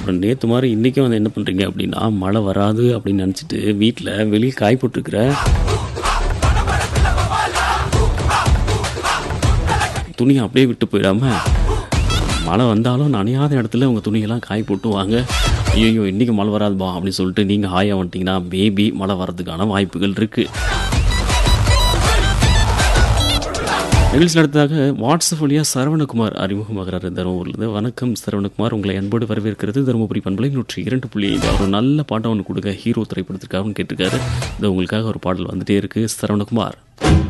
அப்புறம் நேற்று மாதிரி இன்றைக்கும் வந்து என்ன பண்ணுறீங்க அப்படின்னா மழை வராது அப்படின்னு நினச்சிட்டு வீட்டில் வெளியே காய் போட்டிருக்கிற துணியை அப்படியே விட்டு போயிடாம மழை வந்தாலும் நனையாத இடத்துல உங்கள் துணியெல்லாம் காய் போட்டு வாங்க ஐயோ இன்றைக்கி மழை வராதுப்பா அப்படின்னு சொல்லிட்டு நீங்கள் ஹாயாக வந்துட்டிங்கன்னா மேபி மழை வரதுக்கான வாய்ப்புகள் இருக்குது நிகழ்ச்சி நடத்ததாக வாட்ஸ்அப் வழியாக சரவணகுமார் அறிமுகமாகிறார் தருமபுரியிலிருந்து வணக்கம் சரவணகுமார் உங்களை அன்போடு வரவேற்கிறது தருமபுரி பண்பலை நூற்றி இரண்டு புள்ளி ஐந்து அவர் ஒரு நல்ல பாட்டை ஒன்று கொடுங்க ஹீரோ திரைப்படத்திற்காக கேட்டிருக்காரு இது உங்களுக்காக ஒரு பாடல் வந்துட்டே இருக்கு சரவணகுமார்